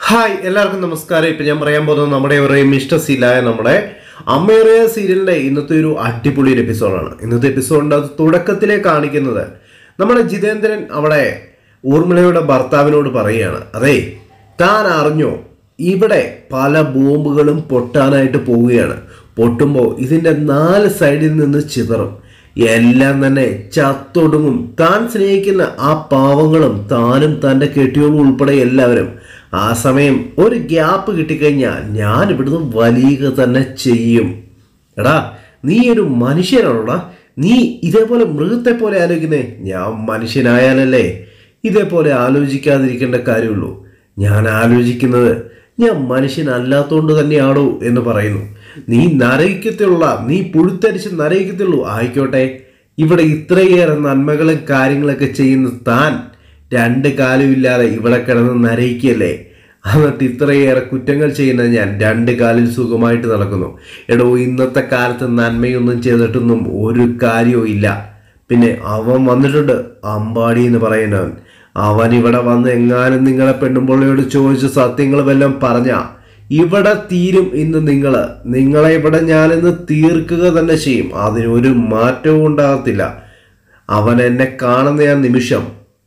hi എല്ലാവർക്കും നമസ്കാരം ഇപ്പൊ ഞാൻ പറയാൻ പോകുന്നത് നമ്മുടെ ഒരു മിസ്റ്റർ സീലായ നമ്മുടെ അമ്മേറിയ സീരിയലിന്റെ ഇന്നത്തെ ഒരു അടിപൊളി ഒരു എപ്പിസോഡാണ് ഇന്നത്തെ എപ്പിസോഡിന്റെ അത് തുടക്കത്തിലെ കാണിക്കുന്നത് നമ്മുടെ ജിതേന്ദ്രൻ അവിടെ ഊർമിളയുടെ ഭർത്താവിനോട് പറയുകയാണ് അതെ താൻ അറിഞ്ഞോ ഇവിടെ പല ബോംബുകളും പൊട്ടാനായിട്ട് പോവുകയാണ് പൊട്ടുമ്പോൾ ഇതിന്റെ നാല് സൈഡിൽ നിന്ന് ചിതറും എല്ലാം തന്നെ ചത്തൊടുങ്ങും താൻ സ്നേഹിക്കുന്ന ആ പാവങ്ങളും താനും തൻ്റെ കെട്ടിയോളും ഉൾപ്പെടെ എല്ലാവരും ആ സമയം ഒരു ഗ്യാപ്പ് കിട്ടിക്കഴിഞ്ഞാൽ ഞാൻ ഇവിടുന്ന് വലിയ തന്നെ ചെയ്യും എടാ നീ ഒരു മനുഷ്യനാണോടാ നീ ഇതേപോലെ മൃഗത്തെ പോലെ ആലോചിക്കുന്നേ ഞാൻ മനുഷ്യനായാലല്ലേ ഇതേപോലെ ആലോചിക്കാതിരിക്കേണ്ട കാര്യമുള്ളൂ ഞാൻ ആലോചിക്കുന്നത് ഞാൻ മനുഷ്യനല്ലാത്തോണ്ട് തന്നെയാണോ എന്ന് പറയുന്നു നീ നരയിക്കത്തുള്ള നീ പുഴുത്തരിച്ച് നരയിക്കത്തുള്ളൂ ആയിക്കോട്ടെ ഇവിടെ ഇത്രയേറെ നന്മകളും കാര്യങ്ങളൊക്കെ ചെയ്യുന്ന താൻ രണ്ട് കാലുമില്ലാതെ ഇവിടെ കിടന്ന് നരയിക്കല്ലേ എന്നിട്ട് ഇത്രയേറെ കുറ്റങ്ങൾ ചെയ്യുന്ന ഞാൻ രണ്ട് കാലിൽ സുഖമായിട്ട് നടക്കുന്നു എടോ ഇന്നത്തെ കാലത്ത് നന്മയൊന്നും ചെയ്തിട്ടൊന്നും ഒരു കാര്യവും ഇല്ല പിന്നെ അവൻ വന്നിട്ടുണ്ട് അമ്പാടി എന്ന് പറയുന്നവൻ അവൻ ഇവിടെ വന്ന് എങ്ങാനും നിങ്ങളെ പെണ്ണുമ്പിള്ളയോട് ചോദിച്ച് സത്യങ്ങൾ വല്ലതും പറഞ്ഞ ഇവിടെ തീരും ഇന്ന് നിങ്ങൾ നിങ്ങളെ ഇവിടെ ഞാനിന്ന് തീർക്കുക തന്നെ ചെയ്യും അതിനൊരു മാറ്റവും ഉണ്ടാകത്തില്ല അവൻ എന്നെ കാണുന്ന ആ നിമിഷം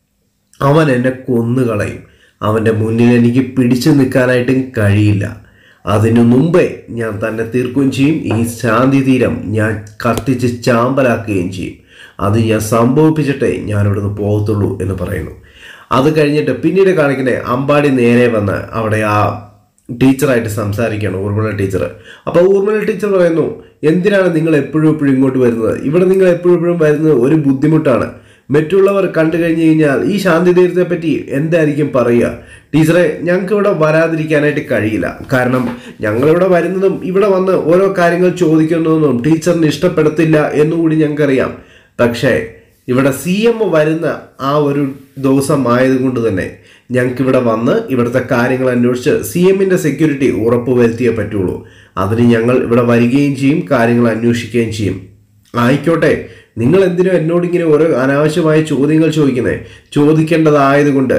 അവൻ എന്നെ കൊന്നുകളയും അവൻ്റെ മുന്നിൽ എനിക്ക് പിടിച്ചു നിൽക്കാനായിട്ടും കഴിയില്ല അതിനു മുമ്പേ ഞാൻ തന്നെ തീർക്കുകയും ചെയ്യും ഈ ശാന്തി തീരം ഞാൻ കത്തിച്ച് ചാമ്പലാക്കുകയും ചെയ്യും അത് ഞാൻ സംഭവിപ്പിച്ചിട്ടേ ഞാൻ ഇവിടുന്ന് പോകത്തുള്ളൂ എന്ന് പറയുന്നു അത് കഴിഞ്ഞിട്ട് പിന്നീട് കാണിക്കണേ അമ്പാടി നേരെ വന്ന് അവിടെ ആ ടീച്ചറായിട്ട് സംസാരിക്കുകയാണ് ഊർമിള ടീച്ചർ അപ്പോൾ ഊർമിള ടീച്ചർ പറയുന്നു എന്തിനാണ് നിങ്ങൾ എപ്പോഴും എപ്പോഴും ഇങ്ങോട്ട് വരുന്നത് ഇവിടെ നിങ്ങൾ എപ്പോഴും എപ്പോഴും വരുന്നത് ഒരു ബുദ്ധിമുട്ടാണ് മറ്റുള്ളവർ കണ്ടു കഴിഞ്ഞു കഴിഞ്ഞാൽ ഈ ശാന്തി തീരത്തെ പറ്റി എന്തായിരിക്കും പറയുക ടീച്ചറെ ഞങ്ങൾക്ക് ഇവിടെ വരാതിരിക്കാനായിട്ട് കഴിയില്ല കാരണം ഞങ്ങളിവിടെ വരുന്നതും ഇവിടെ വന്ന് ഓരോ കാര്യങ്ങൾ ചോദിക്കുന്നതൊന്നും ടീച്ചറിന് ഇഷ്ടപ്പെടത്തില്ല എന്നുകൂടി ഞങ്ങൾക്കറിയാം പക്ഷേ ഇവിടെ സി എം വരുന്ന ആ ഒരു ദിവസം ആയതുകൊണ്ട് തന്നെ ഞങ്ങൾക്ക് ഇവിടെ വന്ന് ഇവിടുത്തെ കാര്യങ്ങൾ അന്വേഷിച്ച് സി എമ്മിൻ്റെ സെക്യൂരിറ്റി ഉറപ്പ് വരുത്തിയേ പറ്റുള്ളൂ അതിന് ഞങ്ങൾ ഇവിടെ വരികയും ചെയ്യും കാര്യങ്ങൾ അന്വേഷിക്കുകയും ചെയ്യും ആയിക്കോട്ടെ നിങ്ങൾ എന്തിനോ എന്നോട് ഇങ്ങനെ ഓരോ അനാവശ്യമായ ചോദ്യങ്ങൾ ചോദിക്കുന്നത് ചോദിക്കേണ്ടതായതുകൊണ്ട്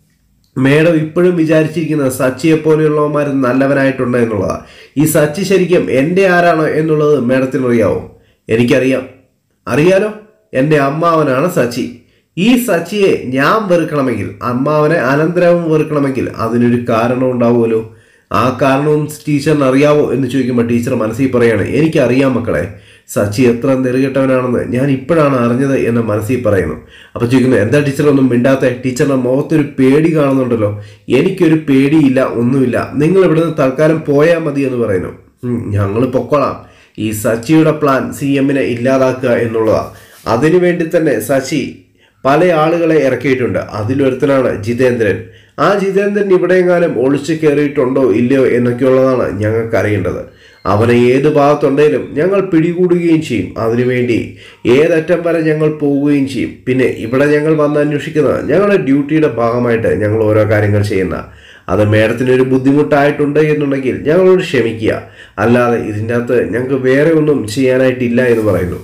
മേഡം ഇപ്പോഴും വിചാരിച്ചിരിക്കുന്നത് സച്ചിയെ പോലെയുള്ളവന്മാർ നല്ലവനായിട്ടുണ്ട് എന്നുള്ളതാണ് ഈ സച്ചി ശരിക്കും എൻ്റെ ആരാണ് എന്നുള്ളത് മേഡത്തിന് അറിയാവോ എനിക്കറിയാം അറിയാലോ എൻ്റെ അമ്മാവനാണ് സച്ചി ഈ സച്ചിയെ ഞാൻ വെറുക്കണമെങ്കിൽ അമ്മാവനെ അനന്തരവും വെറുക്കണമെങ്കിൽ അതിനൊരു കാരണം ഉണ്ടാവുമല്ലോ ആ കാരണവും ടീച്ചറിന് അറിയാവോ എന്ന് ചോദിക്കുമ്പോൾ ടീച്ചർ മനസ്സിൽ പറയാണ് എനിക്കറിയാം മക്കളെ സച്ചി എത്ര നെറുകെട്ടവനാണെന്ന് ഞാൻ ഇപ്പോഴാണ് അറിഞ്ഞത് എന്ന് മനസ്സിൽ പറയുന്നു അപ്പോൾ ചോദിക്കുന്നു എന്താ ടീച്ചർ ഒന്നും മിണ്ടാത്തെ ടീച്ചറിന്റെ മുഖത്തൊരു പേടി കാണുന്നുണ്ടല്ലോ എനിക്കൊരു പേടിയില്ല ഒന്നുമില്ല നിങ്ങൾ ഇവിടുന്ന് തൽക്കാലം പോയാൽ മതി എന്ന് പറയുന്നു ഞങ്ങൾ പൊക്കോളാം ഈ സച്ചിയുടെ പ്ലാൻ സി എമ്മിനെ ഇല്ലാതാക്കുക എന്നുള്ളതാണ് അതിനുവേണ്ടി തന്നെ ശശി പല ആളുകളെ ഇറക്കിയിട്ടുണ്ട് അതിലൊരുത്തനാണ് ജിതേന്ദ്രൻ ആ ജിതേന്ദ്രൻ ഇവിടെയെങ്ങാനും ഒളിച്ചു കയറിയിട്ടുണ്ടോ ഇല്ലയോ എന്നൊക്കെയുള്ളതാണ് ഞങ്ങൾക്ക് അറിയേണ്ടത് അവനെ ഏത് ഭാഗത്തുണ്ടെങ്കിലും ഞങ്ങൾ പിടികൂടുകയും ചെയ്യും അതിനുവേണ്ടി ഏതറ്റം വരെ ഞങ്ങൾ പോവുകയും ചെയ്യും പിന്നെ ഇവിടെ ഞങ്ങൾ വന്ന് അന്വേഷിക്കുന്നത് ഞങ്ങളുടെ ഡ്യൂട്ടിയുടെ ഭാഗമായിട്ട് ഞങ്ങൾ ഓരോ കാര്യങ്ങൾ ചെയ്യുന്ന അത് മേഡത്തിന് ഒരു ബുദ്ധിമുട്ടായിട്ടുണ്ട് എന്നുണ്ടെങ്കിൽ ഞങ്ങളോട് ക്ഷമിക്കുക അല്ലാതെ ഇതിൻ്റെ അകത്ത് ഞങ്ങൾക്ക് വേറെ ഒന്നും ചെയ്യാനായിട്ടില്ല എന്ന് പറയുന്നു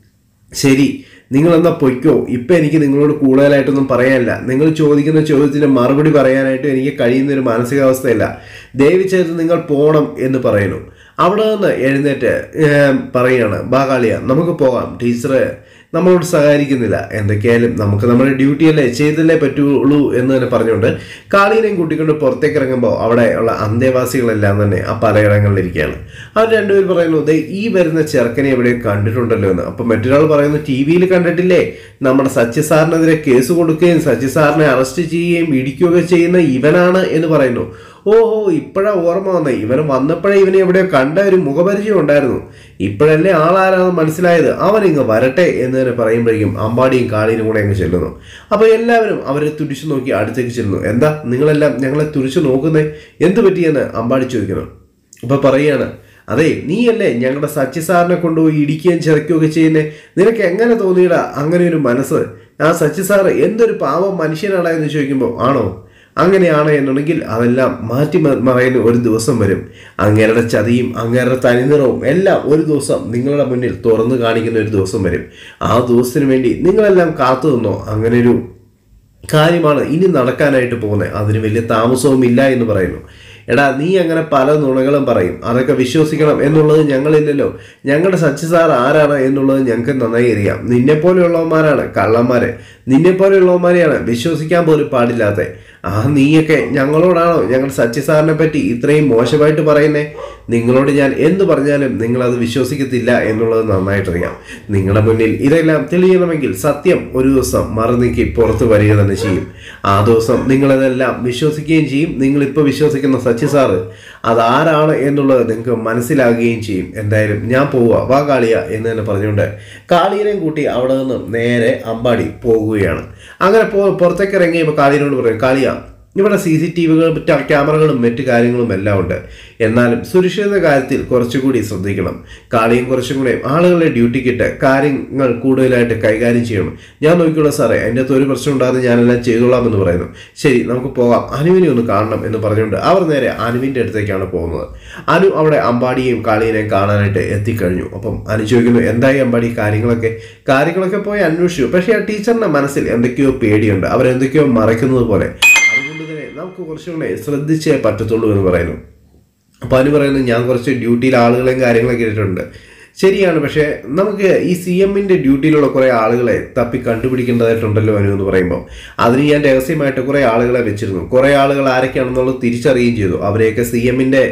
ശരി നിങ്ങൾ എന്നാ പൊയ്ക്കോ ഇപ്പം എനിക്ക് നിങ്ങളോട് കൂടുതലായിട്ടൊന്നും പറയാനില്ല നിങ്ങൾ ചോദിക്കുന്ന ചോദ്യത്തിന് മറുപടി പറയാനായിട്ട് എനിക്ക് കഴിയുന്ന ഒരു മാനസികാവസ്ഥയല്ല ദയവ് ചെയ്ത് നിങ്ങൾ പോകണം എന്ന് പറയുന്നു അവിടെ നിന്ന് എഴുന്നേറ്റ് പറയുകയാണ് ബാകാളിയ നമുക്ക് പോകാം ടീച്ചർ നമ്മളോട് സഹകരിക്കുന്നില്ല എന്തൊക്കെയായാലും നമുക്ക് നമ്മുടെ ഡ്യൂട്ടിയല്ലേ ചെയ്തല്ലേ പറ്റുള്ളൂ എന്ന് തന്നെ പറഞ്ഞുകൊണ്ട് കാളീനെയും കൂട്ടിക്കൊണ്ട് പുറത്തേക്ക് ഇറങ്ങുമ്പോൾ അവിടെ ഉള്ള അന്തേവാസികളെല്ലാം തന്നെ ആ പലയിടങ്ങളിലിരിക്കുകയാണ് അവർ രണ്ടുപേർ പറയുന്നു ദേ ഈ വരുന്ന ചെറുക്കനെ എവിടെ കണ്ടിട്ടുണ്ടല്ലോ എന്ന് അപ്പം മറ്റൊരാൾ പറയുന്നു ടി വിയിൽ കണ്ടിട്ടില്ലേ നമ്മുടെ സച്ചി സാറിനെതിരെ കേസ് കൊടുക്കുകയും സച്ചി സാറിനെ അറസ്റ്റ് ചെയ്യുകയും ഇടിക്കുകയൊക്കെ ചെയ്യുന്ന ഇവനാണ് എന്ന് പറയുന്നു ഓഹോ ഇപ്പോഴാ ഓർമ്മ വന്നേ ഇവൻ വന്നപ്പോഴേ ഇവനെ എവിടെയോ കണ്ട ഒരു മുഖപരിചയം ഉണ്ടായിരുന്നു ഇപ്പോഴല്ലേ ആളാരാണെന്ന് മനസ്സിലായത് അവൻ ഇങ്ങ് വരട്ടെ എന്ന് തന്നെ പറയുമ്പോഴേക്കും അമ്പാടിയും കാളിയും കൂടെ അങ്ങ് ചെല്ലുന്നു അപ്പോൾ എല്ലാവരും അവരെ തുടിച്ചു നോക്കി അടുത്തേക്ക് ചെല്ലുന്നു എന്താ നിങ്ങളെല്ലാം ഞങ്ങളെ തുടിച്ചു നോക്കുന്നേ എന്ത് പറ്റിയെന്ന് അമ്പാടി ചോദിക്കുന്നു അപ്പോൾ പറയുകയാണ് അതെ നീയല്ലേ ഞങ്ങളുടെ സച്ചി സാറിനെ കൊണ്ടുപോയി ഇടിക്കുകയും ചിറക്കുകയൊക്കെ ചെയ്യുന്നേ നിനക്ക് എങ്ങനെ തോന്നിയിടാ അങ്ങനെ ഒരു മനസ്സ് ആ സച്ചി സാറ് എന്തൊരു പാവം മനുഷ്യനാടാ എന്ന് ചോദിക്കുമ്പോൾ ആണോ അങ്ങനെയാണ് എന്നുണ്ടെങ്കിൽ അതെല്ലാം മാറ്റി മറയുന്ന ഒരു ദിവസം വരും അങ്ങേരുടെ ചതിയും അങ്ങേരുടെ തനിനിറവും എല്ലാം ഒരു ദിവസം നിങ്ങളുടെ മുന്നിൽ തുറന്നു കാണിക്കുന്ന ഒരു ദിവസം വരും ആ ദിവസത്തിന് വേണ്ടി നിങ്ങളെല്ലാം കാത്തു നിന്നോ അങ്ങനെ ഒരു കാര്യമാണ് ഇനി നടക്കാനായിട്ട് പോകുന്നത് അതിന് വലിയ താമസവും ഇല്ല എന്ന് പറയുന്നു എടാ നീ അങ്ങനെ പല നുണകളും പറയും അതൊക്കെ വിശ്വസിക്കണം എന്നുള്ളത് ഞങ്ങളില്ലല്ലോ ഞങ്ങളുടെ സച്ചി സാർ ആരാണ് എന്നുള്ളത് ഞങ്ങൾക്ക് നന്നായി അറിയാം നിന്നെ പോലെയുള്ളവന്മാരാണ് കള്ളന്മാരെ നിന്നെ പോലെയുള്ളവന്മാരെയാണ് വിശ്വസിക്കാൻ പോലും പാടില്ലാത്ത ആ നീയൊക്കെ ഞങ്ങളോടാണോ ഞങ്ങളുടെ സച്ചി സാറിനെ പറ്റി ഇത്രയും മോശമായിട്ട് പറയുന്നേ നിങ്ങളോട് ഞാൻ എന്ത് പറഞ്ഞാലും നിങ്ങളത് വിശ്വസിക്കത്തില്ല എന്നുള്ളത് നന്നായിട്ടറിയാം നിങ്ങളുടെ മുന്നിൽ ഇതെല്ലാം തെളിയണമെങ്കിൽ സത്യം ഒരു ദിവസം മറുനീക്കി പുറത്തു വരിക തന്നെ ചെയ്യും ആ ദിവസം നിങ്ങളിതെല്ലാം വിശ്വസിക്കുകയും ചെയ്യും നിങ്ങളിപ്പോൾ വിശ്വസിക്കുന്ന സച്ചി സാറ് അതാരാണ് എന്നുള്ളത് നിങ്ങൾക്ക് മനസ്സിലാകുകയും ചെയ്യും എന്തായാലും ഞാൻ പോവുക വാ കാളിയ എന്ന് തന്നെ പറഞ്ഞുകൊണ്ട് കാളിയനെയും കൂട്ടി അവിടെ നിന്ന് നേരെ അമ്പാടി പോകുകയാണ് അങ്ങനെ പോ പുറത്തേക്ക് ഇറങ്ങിയപ്പോൾ കാളിയനോട് പറയും കാളിയ ഇവിടെ സി സി ടി വികളും ക്യാമറകളും മറ്റു കാര്യങ്ങളും എല്ലാം ഉണ്ട് എന്നാലും സുരക്ഷിത കാര്യത്തിൽ കുറച്ചുകൂടി ശ്രദ്ധിക്കണം കാളിയും കുറച്ചും കൂടെ ആളുകളെ ഡ്യൂട്ടിക്കിട്ട് കാര്യങ്ങൾ കൂടുതലായിട്ട് കൈകാര്യം ചെയ്യണം ഞാൻ നോക്കിക്കോളാം സാറേ അതിൻ്റെ അകത്ത് ഒരു പ്രശ്നം ഉണ്ടാകുന്ന ഞാനെല്ലാം ചെയ്തോളാം എന്ന് പറയുന്നു ശരി നമുക്ക് പോകാം അനുവിനെ ഒന്ന് കാണണം എന്ന് പറഞ്ഞുകൊണ്ട് അവർ നേരെ അനുവിൻ്റെ അടുത്തേക്കാണ് പോകുന്നത് അനു അവിടെ അമ്പാടിയെയും കാളിയെയും കാണാനായിട്ട് എത്തിക്കഴിഞ്ഞു അപ്പം അനു ചോദിക്കുന്നു എന്തായി അമ്പാടി കാര്യങ്ങളൊക്കെ കാര്യങ്ങളൊക്കെ പോയി അന്വേഷിച്ചു പക്ഷേ ആ ടീച്ചറിന്റെ മനസ്സിൽ എന്തൊക്കെയോ പേടിയുണ്ട് അവരെന്തൊക്കെയോ മറയ്ക്കുന്നത് പോലെ അതുകൊണ്ട് തന്നെ നമുക്ക് കുറച്ചുകൂടെ ശ്രദ്ധിച്ചേ പറ്റത്തുള്ളൂ എന്ന് പറയുന്നു അപ്പോൾ അതിന് പറയുന്നത് ഞാൻ കുറച്ച് ഡ്യൂട്ടിയിൽ ആളുകളെയും കാര്യങ്ങളൊക്കെ ഇട്ടിട്ടുണ്ട് ശരിയാണ് പക്ഷേ നമുക്ക് ഈ സി എമ്മിൻ്റെ ഡ്യൂട്ടിയിലുള്ള കുറേ ആളുകളെ തപ്പി കണ്ടുപിടിക്കേണ്ടതായിട്ടുണ്ടല്ലോ അനു എന്ന് പറയുമ്പോൾ അതിന് ഞാൻ രഹസ്യമായിട്ട് കുറേ ആളുകളെ വെച്ചിരുന്നു കുറേ ആളുകൾ ആരൊക്കെയാണെന്നുള്ളത് തിരിച്ചറിയുകയും ചെയ്തു അവരെയൊക്കെ സി എമ്മിൻ്റെ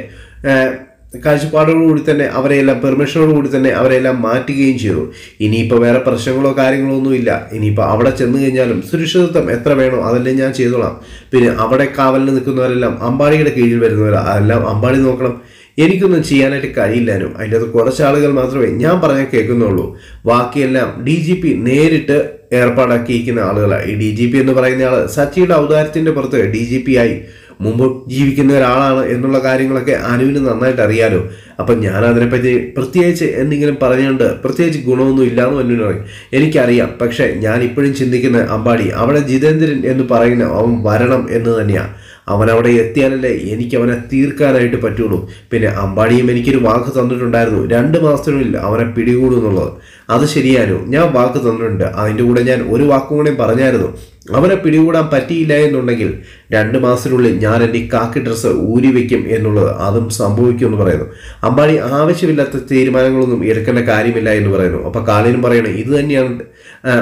കാഴ്ചപ്പാടോടുകൂടി തന്നെ അവരെയെല്ലാം പെർമിഷനോടുകൂടി തന്നെ അവരെല്ലാം മാറ്റുകയും ചെയ്തു ഇനിയിപ്പോൾ വേറെ പ്രശ്നങ്ങളോ കാര്യങ്ങളോ ഒന്നുമില്ല ഇനിയിപ്പോൾ അവിടെ ചെന്ന് കഴിഞ്ഞാലും സുരക്ഷിതത്വം എത്ര വേണോ അതെല്ലാം ഞാൻ ചെയ്തോളാം പിന്നെ അവിടെ കാവലിന് നിൽക്കുന്നവരെല്ലാം അമ്പാടിയുടെ കീഴിൽ വരുന്നവരാ അതെല്ലാം അമ്പാടി നോക്കണം എനിക്കൊന്നും ചെയ്യാനായിട്ട് കഴിയില്ലാനും അതിൻ്റെ അത് കുറച്ച് ആളുകൾ മാത്രമേ ഞാൻ പറഞ്ഞാൽ കേൾക്കുന്നുള്ളൂ ബാക്കിയെല്ലാം ഡി ജി പി നേരിട്ട് ഏർപ്പാടാക്കിയിരിക്കുന്ന ആളുകളാണ് ഈ ഡി ജി പി എന്ന് പറയുന്ന ആൾ സച്ചിയുടെ ഔദാര്യത്തിൻ്റെ പുറത്ത് ഡി ജി പി ആയി മുമ്പ് ജീവിക്കുന്ന ഒരാളാണ് എന്നുള്ള കാര്യങ്ങളൊക്കെ അനുവിന് നന്നായിട്ട് അറിയാലോ അപ്പം ഞാൻ അതിനെപ്പറ്റി പ്രത്യേകിച്ച് എന്തെങ്കിലും പറഞ്ഞുകൊണ്ട് പ്രത്യേകിച്ച് ഗുണമൊന്നും ഇല്ലാന്ന് അനുവിന് പറയും എനിക്കറിയാം പക്ഷേ ഞാൻ ഇപ്പോഴും ചിന്തിക്കുന്ന അമ്പാടി അവിടെ ജിതേന്ദ്രൻ എന്ന് പറയുന്ന അവൻ വരണം എന്ന് തന്നെയാണ് അവൻ അവിടെ എത്തിയാലല്ലേ എനിക്ക് അവനെ തീർക്കാനായിട്ട് പറ്റുള്ളൂ പിന്നെ അമ്പാടിയും എനിക്കൊരു വാക്ക് തന്നിട്ടുണ്ടായിരുന്നു രണ്ട് മാസത്തിനുള്ളിൽ അവനെ പിടികൂടും എന്നുള്ളത് അത് ശരിയാനു ഞാൻ വാക്ക് തന്നിട്ടുണ്ട് അതിൻ്റെ കൂടെ ഞാൻ ഒരു വാക്കും കൂടെ പറഞ്ഞായിരുന്നു അവനെ പിടികൂടാൻ പറ്റിയില്ല എന്നുണ്ടെങ്കിൽ രണ്ട് മാസത്തിനുള്ളിൽ ഞാൻ എൻ്റെ ഈ കാക്കി ഡ്രസ്സ് ഊരി വെക്കും എന്നുള്ളത് അതും സംഭവിക്കും എന്ന് പറയുന്നു അമ്പാടി ആവശ്യമില്ലാത്ത തീരുമാനങ്ങളൊന്നും എടുക്കേണ്ട കാര്യമില്ല എന്ന് പറയുന്നു അപ്പോൾ കാളിനും പറയണേ ഇത് തന്നെയാണ് ആ,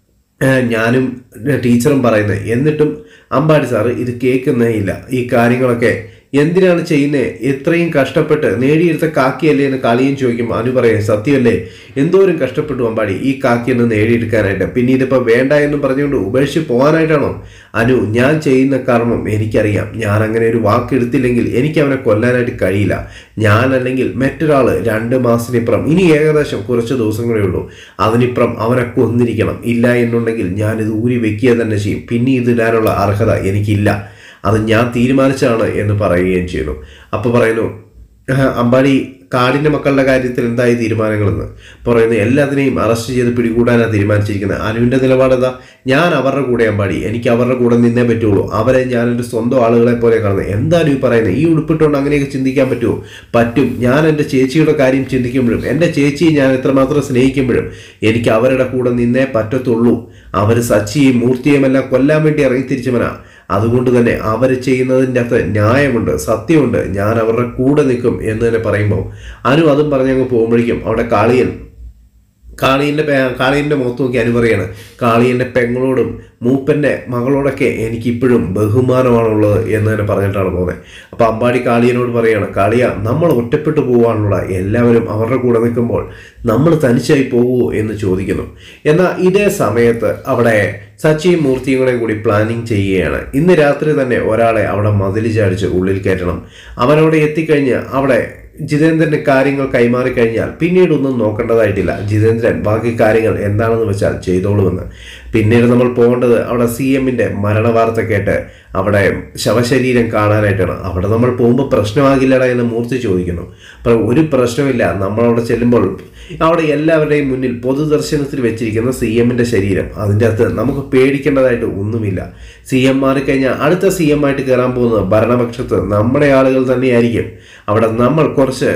ആ, ഞാനും ടീച്ചറും പറയുന്നത് എന്നിട്ടും അമ്പാടി സാറ് ഇത് കേൾക്കുന്നേ ഇല്ല ഈ കാര്യങ്ങളൊക്കെ എന്തിനാണ് ചെയ്യുന്നത് എത്രയും കഷ്ടപ്പെട്ട് നേടിയെടുത്ത കാക്കിയല്ലേ എന്ന് കളിയും ചോദിക്കും അനു പറയും സത്യമല്ലേ എന്തോരം കഷ്ടപ്പെട്ടു അമ്പാടി ഈ കാക്കിയെന്ന് നേടിയെടുക്കാനായിട്ട് പിന്നെ ഇതിപ്പോൾ വേണ്ട എന്ന് പറഞ്ഞുകൊണ്ട് ഉപേക്ഷിച്ച് പോകാനായിട്ടാണോ അനു ഞാൻ ചെയ്യുന്ന കർമ്മം എനിക്കറിയാം ഞാൻ അങ്ങനെ ഒരു വാക്കെടുത്തില്ലെങ്കിൽ എനിക്ക് അവനെ കൊല്ലാനായിട്ട് കഴിയില്ല ഞാൻ അല്ലെങ്കിൽ മറ്റൊരാൾ രണ്ട് മാസത്തിനിപ്പുറം ഇനി ഏകദേശം കുറച്ച് ദിവസങ്ങളേ ഉള്ളൂ അതിനിപ്പുറം അവനെ കൊന്നിരിക്കണം ഇല്ല എന്നുണ്ടെങ്കിൽ ഞാനിത് ഊരി വെക്കുക തന്നെ ചെയ്യും പിന്നെ ഇതിടാനുള്ള അർഹത എനിക്കില്ല അത് ഞാൻ തീരുമാനിച്ചതാണ് എന്ന് പറയുകയും ചെയ്യുന്നു അപ്പോൾ പറയുന്നു "ആഹ്, അമ്പാടി കാടിൻ്റെ മക്കളുടെ കാര്യത്തിൽ എന്തായി തീരുമാനങ്ങളെന്ന് പറയുന്നു എല്ലാത്തിനെയും അറസ്റ്റ് ചെയ്ത് പിടികൂടാനാണ് തീരുമാനിച്ചിരിക്കുന്നത് അനുവിൻ്റെ നിലപാടെന്താ ഞാൻ അവരുടെ കൂടെ അമ്പാടി എനിക്ക് അവരുടെ കൂടെ നിന്നേ പറ്റുള്ളൂ അവരെ ഞാനെൻ്റെ സ്വന്തം ആളുകളെ പോലെ കാണുന്നത് എന്താണ് ഈ പറയുന്നത് ഈ ഉടുപ്പിട്ടുകൊണ്ട് അങ്ങനെയൊക്കെ ചിന്തിക്കാൻ പറ്റുമോ പറ്റും ഞാൻ എൻ്റെ ചേച്ചിയുടെ കാര്യം ചിന്തിക്കുമ്പോഴും എൻ്റെ ചേച്ചിയെ ഞാൻ എത്രമാത്രം സ്നേഹിക്കുമ്പോഴും എനിക്ക് അവരുടെ കൂടെ നിന്നേ പറ്റത്തുള്ളൂ അവർ സച്ചിയും മൂർത്തിയും എല്ലാം കൊല്ലാൻ വേണ്ടി ഇറങ്ങി തിരിച്ചവനാ അതുകൊണ്ട് തന്നെ അവർ ചെയ്യുന്നതിൻ്റെ അകത്ത് ന്യായമുണ്ട് സത്യമുണ്ട് ഞാൻ അവരുടെ കൂടെ നിൽക്കും എന്ന് തന്നെ പറയുമ്പോൾ അനു അതും പറഞ്ഞങ്ങ് പോകുമ്പോഴേക്കും അവിടെ കാളിയൻ കാളിയൻ്റെ കാളിയൻ്റെ മുഖത്ത് നോക്കി അനു പറയാണ് കാളിയൻ്റെ പെങ്ങളോടും മൂപ്പൻ്റെ മകളോടൊക്കെ എനിക്കിപ്പോഴും ബഹുമാനമാണുള്ളത് എന്ന് തന്നെ പറഞ്ഞിട്ടാണ് പോകുന്നത് അപ്പോൾ അമ്പാടി കാളിയനോട് പറയാണ് കാളിയ നമ്മൾ ഒറ്റപ്പെട്ടു പോകാനുള്ള എല്ലാവരും അവരുടെ കൂടെ നിൽക്കുമ്പോൾ നമ്മൾ തനിച്ചായി പോകുമോ എന്ന് ചോദിക്കുന്നു എന്നാൽ ഇതേ സമയത്ത് അവിടെ സച്ചിയും മൂർത്തിയും കൂടെ കൂടി പ്ലാനിങ് ചെയ്യുകയാണ് ഇന്ന് രാത്രി തന്നെ ഒരാളെ അവിടെ മതിൽ ചാടിച്ച് ഉള്ളിൽ കയറ്റണം അവനവിടെ എത്തിക്കഴിഞ്ഞ് അവിടെ ജിതേന്ദ്രന് കാര്യങ്ങൾ കൈമാറി കഴിഞ്ഞാൽ പിന്നീട് ഒന്നും നോക്കേണ്ടതായിട്ടില്ല ജിതേന്ദ്രൻ ബാക്കി കാര്യങ്ങൾ എന്താണെന്ന് വെച്ചാൽ ചെയ്തോളുമെന്ന് പിന്നീട് നമ്മൾ പോകേണ്ടത് അവിടെ സി എമ്മിൻ്റെ മരണവാർത്ത കേട്ട് അവിടെ ശവശരീരം കാണാനായിട്ടാണ് അവിടെ നമ്മൾ പോകുമ്പോൾ പ്രശ്നമാകില്ലടാ എന്ന് മൂർത്തി ചോദിക്കുന്നു അപ്പോൾ ഒരു പ്രശ്നമില്ല നമ്മളവിടെ ചെല്ലുമ്പോൾ അവിടെ എല്ലാവരുടെയും മുന്നിൽ പൊതുദർശനത്തിൽ വെച്ചിരിക്കുന്ന സി എമ്മിൻ്റെ ശരീരം അതിൻ്റെ അകത്ത് നമുക്ക് പേടിക്കേണ്ടതായിട്ട് ഒന്നുമില്ല സി എം മാറിക്കഴിഞ്ഞാൽ അടുത്ത സി എം ആയിട്ട് കയറാൻ പോകുന്നത് ഭരണപക്ഷത്ത് നമ്മുടെ ആളുകൾ തന്നെയായിരിക്കും അവിടെ നമ്മൾ കുറച്ച്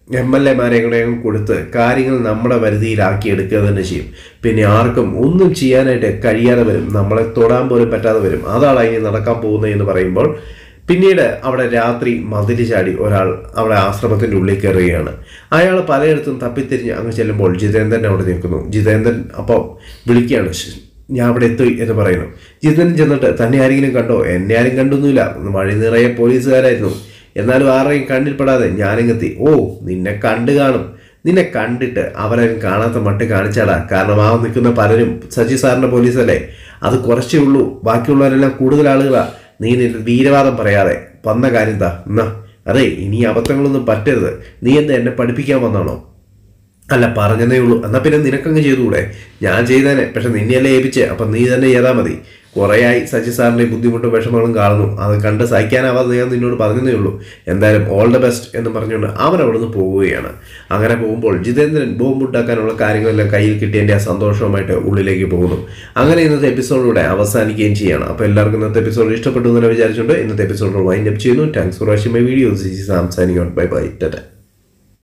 എം എൽ എമാരെ കൂടെയും കൊടുത്ത് കാര്യങ്ങൾ നമ്മുടെ വരുതിയിലാക്കി എടുക്കുക തന്നെ ചെയ്യും പിന്നെ ആർക്കും ഒന്നും ചെയ്യാനായിട്ട് കഴിയാതെ വരും നമ്മളെ തൊടാൻ പോലും പറ്റാതെ വരും അതാണ് ഇനി നടക്കാൻ പോകുന്നത് എന്ന് പറയുമ്പോൾ പിന്നീട് അവിടെ രാത്രി മതിൽ ചാടി ഒരാൾ അവിടെ ആശ്രമത്തിന്റെ ഉള്ളിൽ കയറുകയാണ് അയാൾ പലയിടത്തും തപ്പിത്തിരിഞ്ഞ് അങ്ങ് ചെല്ലുമ്പോൾ ജിതേന്ദ്രൻ അവിടെ നിൽക്കുന്നു ജിതേന്ദ്രൻ അപ്പോൾ വിളിക്കുകയാണ് "ശ്ശ്, ഞാൻ അവിടെ എത്തി എന്ന് പറയുന്നു ജിതേന്ദ്രൻ ചെന്നിട്ട് തന്നെ ആരെങ്കിലും കണ്ടോ എന്നെ ആരും കണ്ടൊന്നുമില്ല വഴി നിറയെ പോലീസുകാരായിരുന്നു എന്നാലും ആരുടെയും കണ്ണിൽപ്പെടാതെ ഞാനിങ്ങെത്തി ഓ നിന്നെ കണ്ടു കാണും നിന്നെ കണ്ടിട്ട് അവരാരും കാണാത്ത മട്ട് കാണിച്ചാടാ കാരണം ആ നിൽക്കുന്ന പലരും സജി സാറിന്റെ പോലീസല്ലേ അത് കുറച്ചേ ഉള്ളൂ ബാക്കിയുള്ളവരെല്ലാം കൂടുതൽ ആളുകളാ നീ നിന്റെ വീരവാദം പറയാതെ വന്ന കാര്യം താ എന്നാ അതെ ഇനി അബദ്ധങ്ങളൊന്നും പറ്റരുത് നീ എന്താ എന്നെ പഠിപ്പിക്കാൻ വന്നാണോ അല്ല പറഞ്ഞതേ ഉള്ളൂ എന്നാ പിന്നെ നിനക്കങ്ങ് ചെയ്തുകൂടെ ഞാൻ ചെയ്തേനെ പക്ഷെ നിന്നെയല്ലേ ഏൽപ്പിച്ച് അപ്പം നീ തന്നെ ചെയ്താൽ മതി കുറേയായി സജി സാറിൻ്റെ ബുദ്ധിമുട്ടും വിഷമങ്ങളും കാണുന്നു അത് കണ്ട് സഹിക്കാനാവാതെ ഞാൻ നിന്നോട് പറഞ്ഞതേ ഉള്ളൂ എന്തായാലും ഓൾ ദ ബെസ്റ്റ് എന്ന് പറഞ്ഞുകൊണ്ട് അവൻ അവിടെ നിന്ന് പോവുകയാണ് അങ്ങനെ പോകുമ്പോൾ ജിതേന്ദ്രൻ ബോംബുണ്ടാക്കാനുള്ള കാര്യങ്ങളെല്ലാം കയ്യിൽ കിട്ടിയതിൻ്റെ ആ സന്തോഷവുമായിട്ട് ഉള്ളിലേക്ക് പോകുന്നു അങ്ങനെ ഇന്നത്തെ എപ്പിസോഡിലൂടെ അവസാനിക്കുകയും ചെയ്യണം അപ്പോൾ എല്ലാവർക്കും ഇന്നത്തെ എപ്പിസോഡ് ഇഷ്ടപ്പെട്ടു എന്ന് വിചാരിച്ചുകൊണ്ട് ഇന്നത്തെ എപ്പിസോഡ് വൈൻഡ് അപ്പ് ചെയ്യുന്നു thanks for watching my videos Sam signing out bye bye Tata